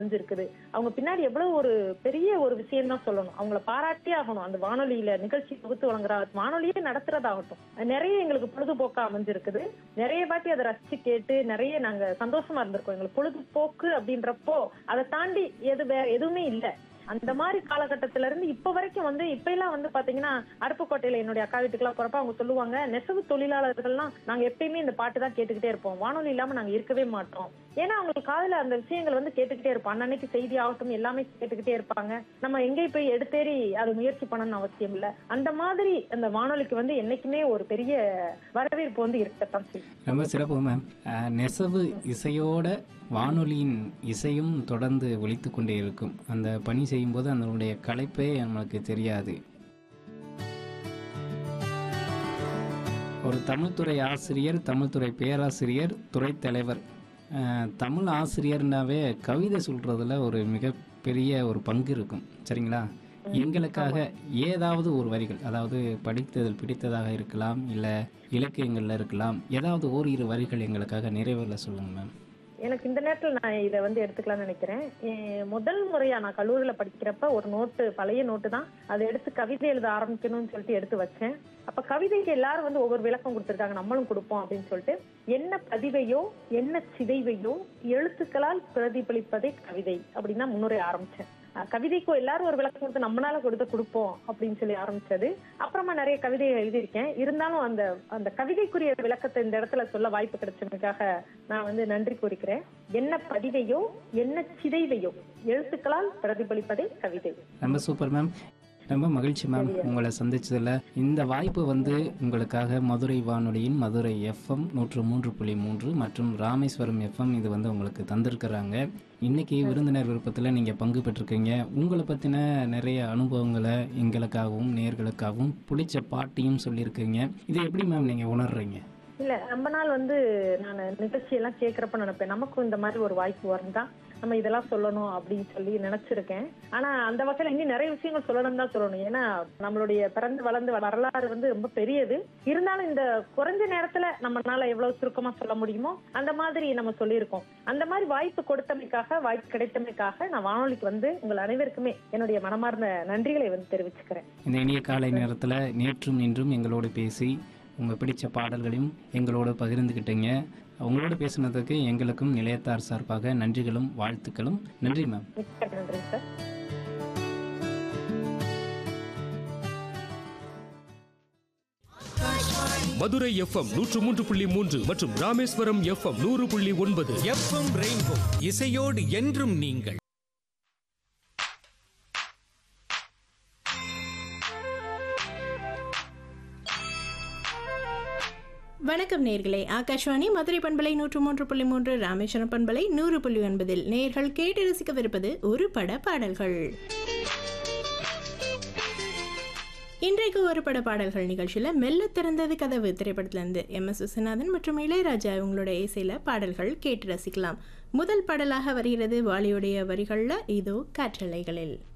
இருக்குது அவங்க பின்னாடி எவ்வளவு ஒரு பெரிய ஒரு விஷயம் தான் சொல்லணும் அவங்கள பாராட்டி ஆகணும் அந்த வானொலியில நிகழ்ச்சி தொகுத்து வழங்குற வானொலியே நடத்துறதாகட்டும் நிறைய எங்களுக்கு பொழுதுபோக்கா அமைஞ்சிருக்குது நிறைய வாட்டி அதை ரசிச்சு கேட்டு நிறைய நாங்க சந்தோஷமா இருந்திருக்கோம் எங்களுக்கு பொழுதுபோக்கு அப்படின்றப்போ அதை தாண்டி எது வேற எதுவுமே இல்ல அந்த மாதிரி காலகட்டத்தில இருந்து இப்ப வரைக்கும் வந்து இப்ப எல்லாம் வந்து பாத்தீங்கன்னா அருப்புக்கோட்டையில என்னுடைய அக்கா வீட்டுக்குலாம் போறப்ப அவங்க சொல்லுவாங்க நெசவு தொழிலாளர்கள்லாம் நாங்க எப்பயுமே இந்த பாட்டு தான் கேட்டுக்கிட்டே இருப்போம் வானொலி இல்லாம நாங்க இருக்கவே மாட்டோம் ஏன்னா அவங்களுக்கு காதுல அந்த விஷயங்கள் வந்து கேட்டுக்கிட்டே இருப்போம் அன்னன்னைக்கு செய்தி ஆகட்டும் எல்லாமே கேட்டுக்கிட்டே இருப்பாங்க நம்ம எங்கேயும் போய் எடுத்தேறி அது முயற்சி பண்ணணும்னு அவசியம் இல்ல அந்த மாதிரி அந்த வானொலிக்கு வந்து என்னைக்குமே ஒரு பெரிய வரவேற்பு வந்து இருக்கத்தான் செய்யும் ரொம்ப சிறப்பு மேம் அஹ், நெசவு இசையோட வானொலியின் இசையும் தொடர்ந்து ஒலித்து கொண்டே இருக்கும் அந்த பணி செய்யும்போது அதனுடைய களைப்பே நம்மளுக்கு தெரியாது ஒரு தமிழ்துறை ஆசிரியர் தமிழ்துறை பேராசிரியர் துறை தலைவர் அஹ், தமிழ் ஆசிரியர்னாவே கவிதை சொல்றதுல ஒரு மிகப்பெரிய ஒரு பங்கு இருக்கும் சரிங்களா எங்களுக்காக ஏதாவது ஒரு வரிகள் அதாவது படித்ததில் பிடித்ததாக இருக்கலாம் இல்லை இலக்கியங்களில் இருக்கலாம் ஏதாவது ஓரிரு வரிகள் எங்களுக்காக நிறைவேறல சொல்லுங்க மேம் எனக்கு இந்த நேரத்துல நான் இதை வந்து எடுத்துக்கலாம்னு நினைக்கிறேன் என் முதல் முறையா நான் கல்லூரியில படிக்கிறப்ப ஒரு நோட்டு பழைய நோட்டு தான் அதை எடுத்து கவிதை எழுத ஆரம்பிக்கணும்னு சொல்லிட்டு எடுத்து வச்சேன் அப்ப கவிதைக்கு எல்லாரும் வந்து ஒவ்வொரு விளக்கம் கொடுத்திருக்காங்க நம்மளும் கொடுப்போம் அப்படின்னு சொல்லிட்டு என்ன பதிவையோ என்ன சிதைவையோ எழுத்துக்களால் பிரதிபலிப்பதே கவிதை அப்படின்னு தான் முன்னுரை ஆரம்பிச்சேன் அஹ் கவிதைக்கு எல்லாரும் ஒரு விளக்கம் கொடுத்து நம்மளால கொடுத்து கொடுப்போம் அப்படின்னு சொல்லி ஆரம்பிச்சது அப்புறமா நிறைய கவிதையை எழுதியிருக்கேன் இருந்தாலும் அந்த அந்த கவிதைக்குரிய விளக்கத்தை இந்த இடத்துல சொல்ல வாய்ப்பு கிடைச்சதுக்காக நான் வந்து நன்றி கூறிக்கிறேன் என்ன பதிவையோ என்ன சிதைவையோ எழுத்துக்களால் பிரதிபலிப்பதே கவிதை ரொம்ப சூப்பர் மேம் ரொம்ப மகிழ்ச்சி மேம் உங்களை சந்திச்சதில் இந்த வாய்ப்பு வந்து உங்களுக்காக மதுரை வானொலியின் மதுரை எஃப்எம் நூற்று மூன்று புள்ளி மூன்று மற்றும் ராமேஸ்வரம் எஃப்எம் இது வந்து உங்களுக்கு தந்திருக்கிறாங்க இன்னைக்கு விருந்தினர் விருப்பத்தில் நீங்கள் பங்கு பெற்றிருக்கீங்க உங்களை பற்றின நிறைய அனுபவங்களை எங்களுக்காகவும் நேர்களுக்காகவும் பிடிச்ச பாட்டியும் சொல்லியிருக்கீங்க இதை எப்படி மேம் நீங்கள் உணர்றீங்க இல்ல ரொம்ப நாள் வந்து நான் நிகழ்ச்சி எல்லாம் கேட்கறப்ப நினைப்பேன் நமக்கும் இந்த மாதிரி ஒரு வாய்ப்பு வந்தா நம்ம இதெல்லாம் சொல்லணும் அப்படின்னு சொல்லி நினைச்சிருக்கேன் ஆனா அந்த வகையில இன்னும் நிறைய விஷயங்கள் சொல்லணும் தான் சொல்லணும் ஏன்னா நம்மளுடைய பிறந்து வளர்ந்து வரலாறு வந்து ரொம்ப பெரியது இருந்தாலும் இந்த குறைஞ்ச நேரத்துல நம்மளால எவ்வளவு சுருக்கமா சொல்ல முடியுமோ அந்த மாதிரி நம்ம சொல்லியிருக்கோம் அந்த மாதிரி வாய்ப்பு கொடுத்தமைக்காக வாய்ப்பு கிடைத்தமைக்காக நான் வானொலிக்கு வந்து உங்கள் அனைவருக்குமே என்னுடைய மனமார்ந்த நன்றிகளை வந்து தெரிவிச்சுக்கிறேன் இந்த இனிய காலை நேரத்தில் நேற்றும் இன்றும் எங்களோடு பேசி உங்கள் பிடிச்ச பாடல்களையும் எங்களோடு பகிர்ந்துக்கிட்டீங்க உங்களோட பேசுனதுக்கு எங்களுக்கும் நிலையத்தார் சார்பாக நன்றிகளும் வாழ்த்துக்களும் நன்றி மேம் மிக்க நன்றி சார் மதுரை எஃப்எம் நூற்று மூன்று புள்ளி மூன்று மற்றும் ராமேஸ்வரம் எஃப்எம் நூறு புள்ளி ஒன்பது எஃப்எம் ரெயின்போ இசையோடு என்றும் நீங்கள் வணக்கம் நேர்களே ஆகாஷ்வாணி மதுரை பண்பலை நூற்று மூன்று புள்ளி மூன்று ராமேஸ்வரம் பண்பலை நூறு புள்ளி ஒன்பதில் நேர்கள் கேட்டு ரசிக்கவிருப்பது ஒரு பட பாடல்கள் இன்றைக்கு ஒரு பட பாடல்கள் நிகழ்ச்சியில் மெல்ல திறந்தது கதவு திரைப்படத்திலிருந்து எம் எஸ் விஸ்வநாதன் மற்றும் இளையராஜா இவங்களோட இசையில் பாடல்கள் கேட்டு ரசிக்கலாம் முதல் பாடலாக வருகிறது வாலியுடைய வரிகளில் இதோ காற்றலைகளில்